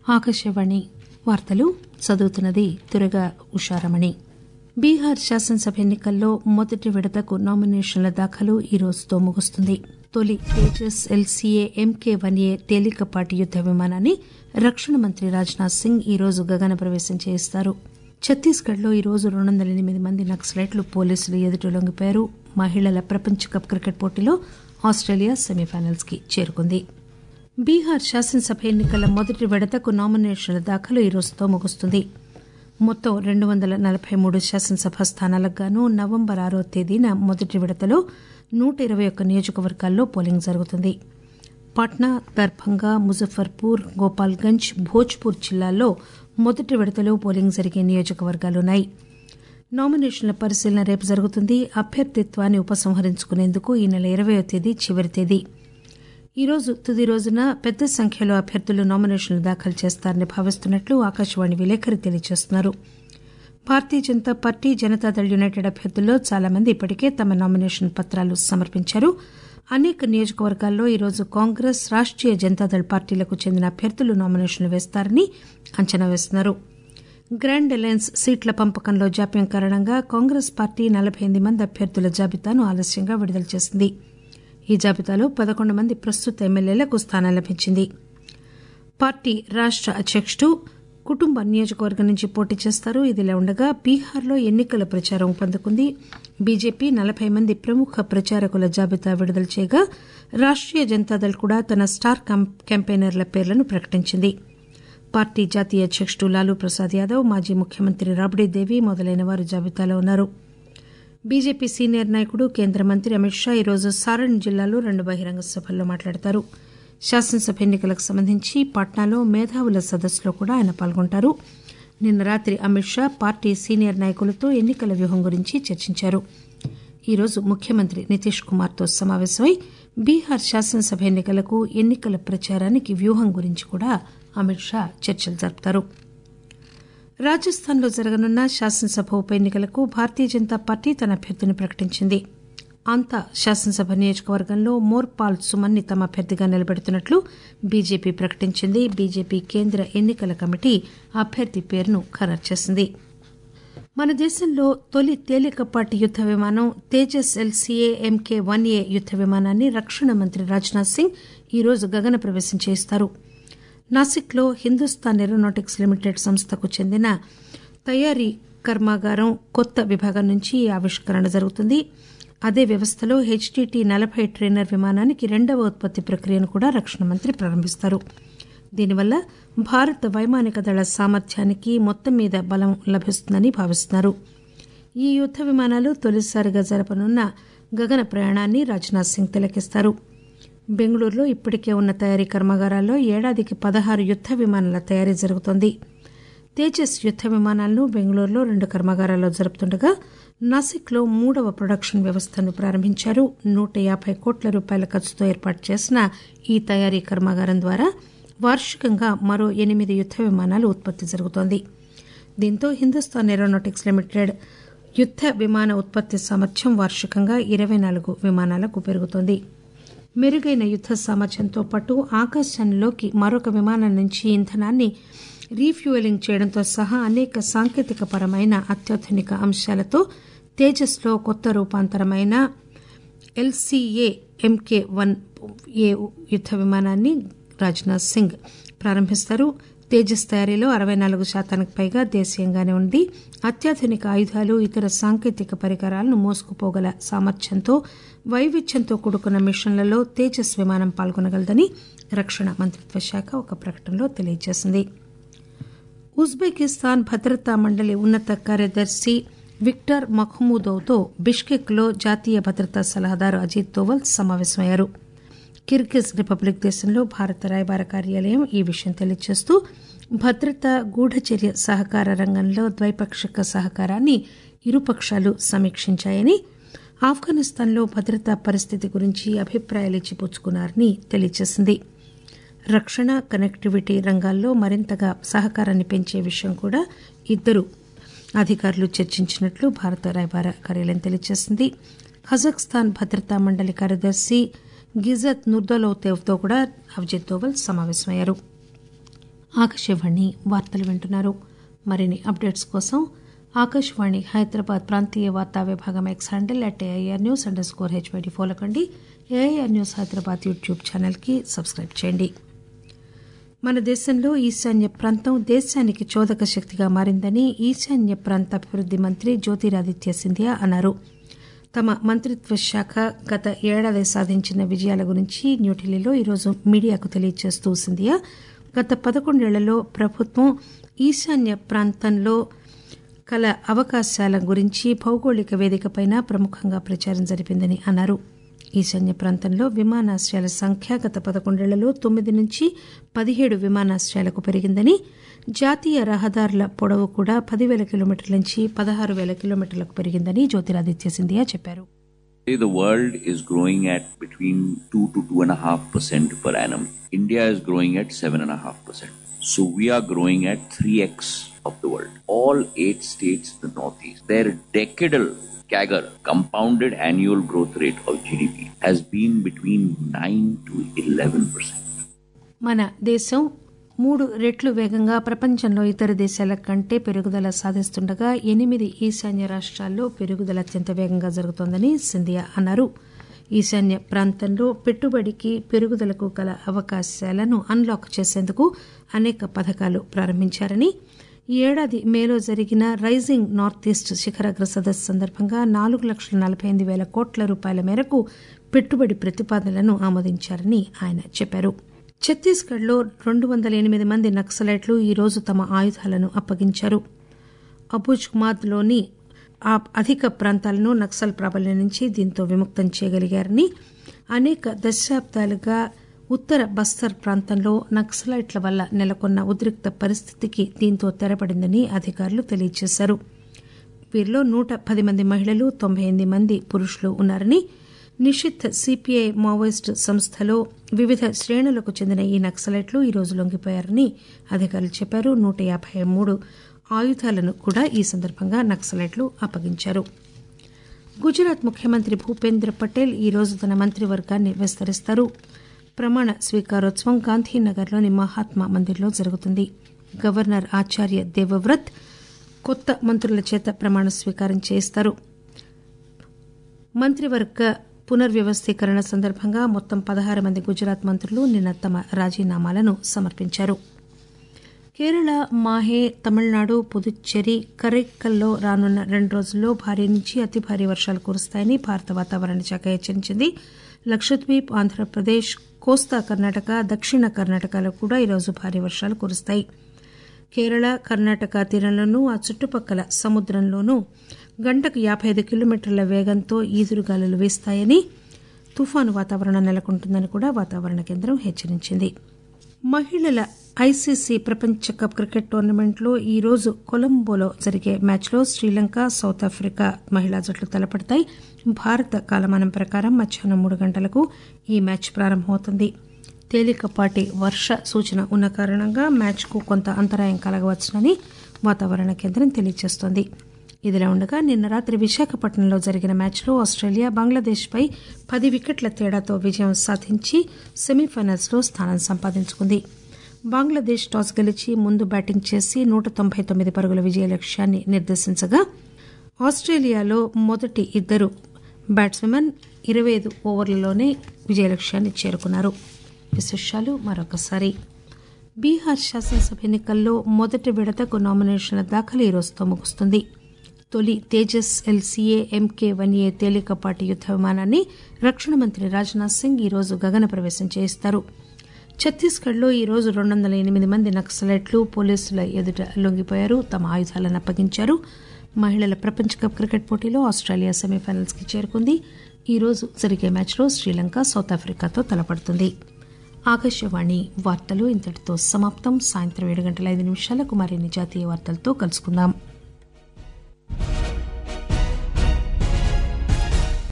ఆకాశవాణి వార్తలు చదువుతున్నది దురగా ఉషారమణి బీహార్ శాసనసభ ఎన్నికల్లో మొదటి విడతకు నామినేషన్ల దాఖలు ఈ రోజుతో ముగుస్తుంది తొలి Tejas LCA MK one A తేలికపాటి యుద్ద విమానాన్ని రక్షణ మంత్రి రాజ్నాథ్ సింగ్ ఈ రోజు గగన ప్రవేశం చేయిస్తారు ఛత్తీస్గఢ్ లో ఈ రోజు రెండు వందల ఎనిమిది మంది నక్సలైట్లు పోలీసులు ఎదుట లొంగిపోయారు మహిళల ప్రపంచ కప్ క్రికెట్ పోటీలో ఆస్టేలియా సెమీఫైనల్స్ కి చేరుకుంది బీహార్ శాసనసభ ఎన్నికల మొదటి విడతకు నామినేషన్ల దాఖలు ఈ రోజుతో ముగుస్తుంది మొత్తం రెండు వందల నలబై మూడు శాసనసభ స్థానాలకు గాను నవంబర్ ఆరో తేదీన మొదటి విడతలో నూట ఇరవై ఒక్క నియోజకవర్గాల్లో పోలింగ్ జరుగుతుంది పాట్నా దర్భంగా ముజఫర్పూర్ గోపాల్గంజ్ భోజ్పూర్ జిల్లాల్లో మొదటి విడతలో పోలింగ్ జరిగే నియోజకవర్గాలున్నాయి నామినేషన్ల పరిశీలన రేపు జరుగుతుంది అభ్యర్థిత్వాన్ని ఉపసంహరించుకునేందుకు ఈ నెల ఇరవయో తేదీ చివరి తేదీ ఈ రోజు తుది రోజున పెద్ద సంఖ్యలో అభ్యర్థులు నామినేషన్లు దాఖలు చేస్తారని భావిస్తున్నట్లు ఆకాశవాణి విలేకరి తెలియజేస్తున్నారు భారతీయ జనతా పార్టీ జనతాదళ్ యునైటెడ్ అభ్యర్థుల్లో చాలా మంది ఇప్పటికే తమ నామినేషన్ పత్రాలు సమర్పించారు అనేక నియోజకవర్గాల్లో ఈరోజు కాంగ్రెస్ రాష్టీయ జనతాదళ్ పార్టీలకు చెందిన అభ్యర్థులు నామినేషన్లు వేస్తారని అంచనా వేస్తున్నారు గ్రాండ్ అలయన్స్ సీట్ల పంపకంలో జాప్యం కారణంగా కాంగ్రెస్ పార్టీ నలబై ఎనిమిది మంది అభ్యర్థుల జాబితాను ఆలస్యంగా విడుదల చేసింది ఈ జాబితాలో పదకొండు మంది ప్రస్తుత ఎమ్మెల్యేలకు స్థానం లభించింది పార్టీ రాష్ట అధ్యకుడు కుటుంబ నియోజకవర్గం నుంచి పోటీ చేస్తారు ఇదిలా ఉండగా బీహార్లో ఎన్నికల ప్రచారం ఊపందుకుంది బీజేపీ నలబై మంది ప్రముఖ ప్రచారకుల జాబితా విడుదల చేయగా రాష్టీయ జనతాదళ్ కూడా తన స్టార్ క్యాంపెయినర్ల పేర్లను ప్రకటించింది పార్టీ జాతీయ అధ్యకుడు లాలూ ప్రసాద్ యాదవ్ మాజీ ముఖ్యమంత్రి రాబ్డీ దేవి మొదలైన వారు జాబితాలో ఉన్నారు బీజేపీ సీనియర్ నాయకుడు కేంద్ర మంత్రి అమిత్ షా ఈరోజు సారణ్ జిల్లాలో రెండు బహిరంగ సభల్లో మాట్లాడతారు శాసనసభ ఎన్నికలకు సంబంధించి పాట్నాలో మేధావుల సదస్సులో కూడా ఆయన పాల్గొంటారు నిన్న రాత్రి అమిత్ షా పార్టీ సీనియర్ నాయకులతో ఎన్నికల వ్యూహం గురించి చర్చించారు ఈరోజు ముఖ్యమంత్రి నితీష్ కుమార్తో సమావేశమై బీహార్ శాసనసభ ఎన్నికలకు ఎన్నికల ప్రచారానికి వ్యూహం గురించి కూడా అమిత్ షా చర్చలు జరుపుతారు రాజస్థాన్లో జరగనున్న శాసనసభ ఉప ఎన్నికలకు భారతీయ జనతా పార్టీ తన అభ్యర్థిని ప్రకటించింది అంతా శాసనసభ నియోజకవర్గంలో మోర్పాల్ సుమన్ ని తమ అభ్యర్థిగా నిలబెడుతున్నట్లు బీజేపీ ప్రకటించింది బీజేపీ కేంద్ర ఎన్నికల కమిటీ అభ్యర్థి పేరును ఖరారు చేసింది మన దేశంలో తొలి తేలికపాటి యుద్ద విమానం Tejas LCA MK one A యుద్ద విమానాన్ని రక్షణ మంత్రి రాజ్నాథ్ సింగ్ ఈరోజు గగన ప్రవేశం చేయిస్తారు నాసిక్లో హిందుస్థాన్ ఏరోనాటిక్స్ లిమిటెడ్ సంస్థకు చెందిన తయారీ కర్మాగారం కొత్త విభాగం నుంచి ఈ ఆవిష్కరణ జరుగుతుంది అదే వ్యవస్థలో హెచ్టీటీ నలబై ట్రైనర్ విమానానికి రెండవ ఉత్పత్తి ప్రక్రియను కూడా రక్షణ మంత్రి ప్రారంభిస్తారు దీనివల్ల భారత వైమానిక దళ సామర్థ్యానికి మొత్తం మీద బలం లభిస్తుందని భావిస్తున్నారు ఈ యుద్ద విమానాలు తొలిసారిగా జరపనున్న గగన ప్రయాణాన్ని రాజ్నాథ్ సింగ్ తిలకిస్తారు బెంగళూరులో ఇప్పటికే ఉన్న తయారీ కర్మాగారాల్లో ఏడాదికి పదహారు యుద్ద విమానాల తయారీ జరుగుతోంది తేజస్ యుద్ద విమానాలను బెంగళూరులో రెండు కర్మాగారాల్లో జరుపుతుండగా నాసిక్లో మూడవ ప్రొడక్షన్ వ్యవస్థను ప్రారంభించారు నూట యాబై కోట్ల రూపాయల ఖర్చుతో ఏర్పాటు చేసిన ఈ తయారీ కర్మాగారం ద్వారా వార్షికంగా మరో ఎనిమిది యుద్ద విమానాలు ఉత్పత్తి జరుగుతోంది దీంతో హిందుస్థాన్ ఏరోనాటిక్స్ లిమిటెడ్ యుద్ద విమాన ఉత్పత్తి సామర్థ్యం వార్షికంగా ఇరవై నాలుగు విమానాలకు పెరుగుతోంది మెరుగైన యుద్ద సామర్థ్యంతో పాటు ఆకాశంలోకి మరొక విమానం నుంచి ఇంధనాన్ని రీఫ్యూయలింగ్ చేయడంతో సహా అనేక సాంకేతిక పరమైన అత్యాధునిక అంశాలతో తేజస్లో కొత్త రూపాంతరమైన ఎల్సీఏ ఎంకే వన్ ఏ యుద్ద విమానాన్ని రాజ్నాథ్ సింగ్ ప్రారంభిస్తారు తేజస్ తయారీలో అరవై నాలుగు శాతానికి పైగా దేశీయంగానే ఉంది అత్యాధునిక ఆయుధాలు ఇతర సాంకేతిక పరికరాలను మోసుకుపోగల సామర్థ్యంతో వైవిధ్యంతో కూడుకున్న మిషన్లలో తేజస్ విమానం పాల్గొనగలదని రక్షణ మంత్రిత్వ శాఖ ఒక ప్రకటనలో తెలియజేసింది ఉజ్బెకిస్తాన్ భద్రతా మండలి ఉన్నత కార్యదర్శి విక్టర్ మఖ్మూదోవ్తో బిష్కెక్లో జాతీయ భద్రతా సలహాదారు అజిత్ దోవల్ సమావేశమయ్యారు కిర్గిజ్ రిపబ్లిక్ దేశంలో భారత రాయబార కార్యాలయం ఈ విషయం తెలియజేస్తూ భద్రత గూఢచర్య సహకార రంగంలో ద్వైపాక్షిక సహకారాన్ని ఇరుపక్షాలు సమీక్షించాయని ఆఫ్ఘనిస్తాన్లో భద్రతా పరిస్థితి గురించి అభిప్రాయాలు ఇచ్చిపుచ్చుకున్నారని తెలియజేసింది రక్షణ కనెక్టివిటీ రంగాల్లో మరింతగా సహకారాన్ని పెంచే విషయం కూడా ఇద్దరు అధికారులు చర్చించినట్లు భారత రాయబార కార్యాలయం తెలియజేసింది కజాఖ్స్తాన్ భద్రతా మండలి కార్యదర్శి గిజత్ నుర్దలోతేవ్తో కూడా అవిజిత్ దోవల్ సమావేశమయ్యారు ఆకాశవాణి వార్తలు వింటున్నారు మరిన్ని అప్డేట్స్ కోసం ఆకాశవాణి హైదరాబాద్ ప్రాంతీయ వార్తా విభాగం X handle at AIR news under score HYD follow కండి ఏఐఆర్ న్యూస్ హైదరాబాద్ యూట్యూబ్ ఛానల్కి సబ్స్క్రైబ్ చేయండి మన దేశంలో ఈశాన్య ప్రాంతం దేశానికి చోదక శక్తిగా మారిందని ఈశాన్య ప్రాంత అభివృద్ది మంత్రి జ్యోతిరాదిత్య సింధియా అన్నారు తమ మంత్రిత్వ శాఖ గత ఏడాది సాధించిన విజయాల గురించి న్యూఢిల్లీలో ఈరోజు మీడియాకు తెలియజేస్తూ సింధియా గత పదకొండేళ్లలో ప్రభుత్వం ఈశాన్య ప్రాంతంలో కల అవకాశాల గురించి భౌగోళిక వేదికపైన ప్రముఖంగా ప్రచారం జరిపిందని అన్నారు ఈశాన్య ప్రాంతంలో విమానాశ్రయాల సంఖ్య గత పదకొండేళ్లలో తొమ్మిది నుంచి పదిహేడు విమానాశ్రయాలకు పెరిగిందని జాతీయ రహదారుల పొడవు కూడా పదివేల కిలోమీటర్ల నుంచి పదహారు వేల కిలోమీటర్లకు పెరిగిందని జ్యోతిరాదిత్య సింధియా చెప్పారు The world is growing at between 2 to 2.5% per annum. India is growing at 7.5%. So we are growing at 3x of the world. All eight states in the Northeast, their decadal CAGR, compounded annual growth rate of GDP, has been between 9 to 11%. మన దేశం మూడు రెట్లు వేగంగా ప్రపంచంలో ఇతర దేశాల కంటే పెరుగుదల సాధిస్తుండగా ఎనిమిది ఈశాన్య రాష్ట్రాల్లో పెరుగుదల అత్యంత వేగంగా జరుగుతోందని సింధియా అన్నారు ఈశాన్య ప్రాంతంలో పెట్టుబడికి పెరుగుదలకు గల అవకాశాలను అన్లాక్ చేసేందుకు అనేక పథకాలు ప్రారంభించారని ఈ ఏడాది మేలో జరిగిన రైజింగ్ నార్త్ ఈస్ట్ శిఖరాగ్ర సదస్సు సందర్భంగా నాలుగు లక్షల నలభై ఎనిమిది వేల కోట్ల రూపాయల మేరకు పెట్టుబడి ప్రతిపాదనలను ఆమోదించారని ఆయన చెప్పారు ఛత్తీస్గఢ్ లో రెండు వందల ఎనిమిది మంది నక్సలైట్లు ఈరోజు తమ ఆయుధాలను అప్పగించారు అబుజ్మాద్ లోని ఆ అధిక ప్రాంతాలను నక్సల్ ప్రాబల్యం నుంచి దీంతో విముక్తం చేయగలిగారని అనేక దశాబ్దాలుగా ఉత్తర బస్తర్ ప్రాంతంలో నక్సలైట్ల వల్ల నెలకొన్న ఉద్రిక్త పరిస్థితికి దీంతో తెరపడిందని అధికారులు తెలియజేశారు వీరిలో నూట పది మంది మహిళలు తొంభై ఎనిమిది మంది పురుషులు ఉన్నారని నిషిద్ధ సిపిఐ మావోయిస్టు సంస్థలో వివిధ శ్రేణులకు చెందిన ఈ నక్సలైట్లు ఈ రోజు లొంగిపోయారని అధికారులు చెప్పారు నూట యాభై మూడు ఆయుధాలను కూడా ఈ సందర్భంగా నక్సలైట్లు అప్పగించారు గుజరాత్ ముఖ్యమంత్రి భూపేంద్ర పటేల్ ఈ రోజు తన మంత్రివర్గాన్ని విస్తరిస్తారు ప్రమాణ స్వీకారోత్సవం గాంధీనగర్లోని మహాత్మా మందిర్లో జరుగుతుంది గవర్నర్ ఆచార్య దేవవ్రత్ కొత్త మంత్రుల చేత ప్రమాణ స్వీకారం చేయిస్తారు మంత్రివర్గ పునర్వ్యవస్థీకరణ సందర్భంగా మొత్తం పదహారు మంది గుజరాత్ మంత్రులు నిన్న తమ రాజీనామాలను సమర్పించారు కేరళ మాహే తమిళనాడు పుదుచ్చేరి కరైక్కల్లో రానున్న రెండు రోజుల్లో భారీ నుంచి అతి భారీ వర్షాలు కురుస్తాయని భారత వాతావరణ శాఖ హెచ్చరించింది లక్షద్వీప్ ఆంధ్రప్రదేశ్ కోస్తా కర్ణాటక దక్షిణ కర్ణాటకలో కూడా ఈరోజు భారీ వర్షాలు కురుస్తాయి కేరళ కర్ణాటక తీరంలోనూ ఆ చుట్టుపక్కల సముద్రంలోనూ గంటకు యాభై ఐదు కిలోమీటర్ల వేగంతో ఈదురుగాలులు వీస్తాయని తుఫాను వాతావరణం నెలకొంటుందని కూడా వాతావరణ కేంద్రం హెచ్చరించింది మహిళల ఐసీసీ ప్రపంచ కప్ క్రికెట్ టోర్నమెంట్లో ఈ రోజు కొలంబోలో జరిగే మ్యాచ్లో శ్రీలంక సౌత్ ఆఫ్రికా మహిళా జట్లు తలపడతాయి భారత కాలమానం ప్రకారం మధ్యాహ్నం మూడు గంటలకు ఈ మ్యాచ్ ప్రారంభమవుతుంది తేలికపాటి వర్ష సూచన ఉన్న కారణంగా మ్యాచ్కు కొంత అంతరాయం కలగవచ్చునని వాతావరణ కేంద్రం తెలియజేస్తోంది ఇదిలా ఉండగా నిన్న రాత్రి విశాఖపట్నంలో జరిగిన మ్యాచ్లో ఆస్ట్రేలియా బంగ్లాదేశ్పై పది వికెట్ల తేడాతో విజయం సాధించి సెమీఫైనల్స్లో స్థానం సంపాదించుకుంది బంగ్లాదేశ్ టాస్ గెలిచి ముందు బ్యాటింగ్ చేసి నూట తొంభై తొమ్మిది పరుగుల విజయ లక్ష్యాన్ని నిర్దేశించగా ఆస్ట్రేలియాలో మొదటి ఇద్దరు బ్యాట్స్మెన్ ఇరవై ఐదు ఓవర్లలోనే విజయ లక్ష్యాన్ని చేరుకున్నారు విశేషాలు మరొకసారి బీహార్ శాసనసభ ఎన్నికల్లో మొదటి విడతకు నామినేషన్ల దాఖలు ఈ రోజుతో ముగుస్తుంది తొలి Tejas LCA MK one A తేలికపాటి యుద్ద విమానాన్ని రక్షణ మంత్రి రాజ్నాథ్ సింగ్ ఈ రోజు గగన ప్రవేశం చేయిస్తారు ఛత్తీస్గఢ్లో ఈ రోజు రెండు వందల ఎనిమిది మంది నక్సలైట్లు పోలీసుల ఎదుట లొంగిపోయారు తమ ఆయుధాలను అప్పగించారు మహిళల ప్రపంచ కప్ క్రికెట్ పోటీలో ఆస్ట్రేలియా సెమీఫైనల్స్ కి చేరుకుంది ఈ రోజు జరిగే మ్యాచ్లో శ్రీలంక సౌత్ ఆఫ్రికాతో తలపడుతుంది ఆకాశవాణి వార్తలు ఇంతటితో సమాప్తం సాయంత్రం ఏడు గంటల ఐదు నిమిషాలకు మరిన్ని జాతీయ వార్తలతో కలుసుకుందాం